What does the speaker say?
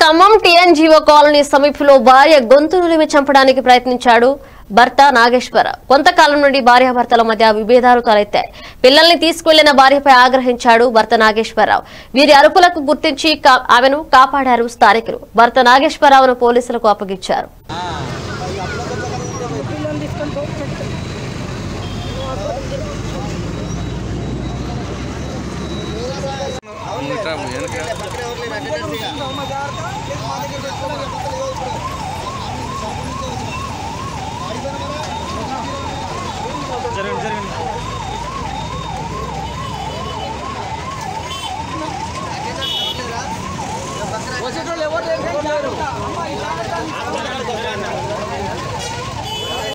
Khammam TNGO colony సమీపంలో భార్య గొంతు నులిమి చంపడానికి ప్రయత్నించాడు భర్త నాగేశ్వరరావు కొంతకాలం నుండి భార్యాభర్తల మధ్య విభేదాలు తలెత్తాయి పిల్లల్ని తీసుకువెళ్లిన భార్యపై ఆగ్రహించాడు భర్త నాగేశ్వరరావు వీరి అరుపులకు గుర్తించి కా- ఆమెను కాపాడారు స్థానికులు భర్త నాగేశ్వరరావును పోలీసులకు అప్పగించారు వెనక